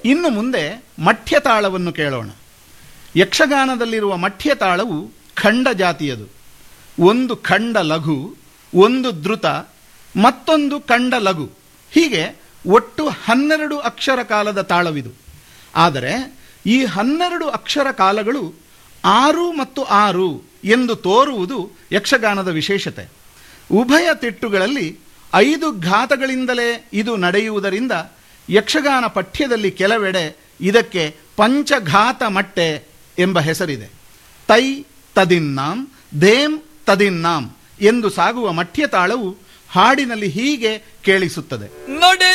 ಇನ್ನು ಮುಂದೆ ಮಠ್ಯ ತಾಳವನ್ನು ಕೇಳೋಣ ಯಕ್ಷಗಾನದಲ್ಲಿರುವ ಮಠ್ಯ ತಾಳವು ಖಂಡ ಜಾತಿಯದು ಒಂದು ಖಂಡ ಲಘು ಒಂದು ಧೃತ ಮತ್ತೊಂದು ಖಂಡ ಲಘು ಹೀಗೆ ಒಟ್ಟು ಹನ್ನೆರಡು ಅಕ್ಷರ ಕಾಲದ ತಾಳವಿದು ಆದರೆ ಈ ಹನ್ನೆರಡು ಅಕ್ಷರ ಕಾಲಗಳು ಆರು ಮತ್ತು ಆರು ಎಂದು ತೋರುವುದು ಯಕ್ಷಗಾನದ ವಿಶೇಷತೆ ಉಭಯ ತಿಟ್ಟುಗಳಲ್ಲಿ ಐದು ಘಾತಗಳಿಂದಲೇ ಇದು ನಡೆಯುವುದರಿಂದ ಯಕ್ಷಗಾನ ಪಠ್ಯದಲ್ಲಿ ಕೆಲವೆಡೆ ಇದಕ್ಕೆ ಪಂಚಘಾತ ಮಟ್ಟೆ ಎಂಬ ಹೆಸರಿದೆ ತೈ ತದಿನ್ನಾಂ ಧೇಮ್ ತದಿನ್ನಾಂ ಎಂದು ಸಾಗುವ ಮಠ್ಯ ತಾಳವು ಹಾಡಿನಲ್ಲಿ ಹೀಗೆ ಕೇಳಿಸುತ್ತದೆ ನಡೆ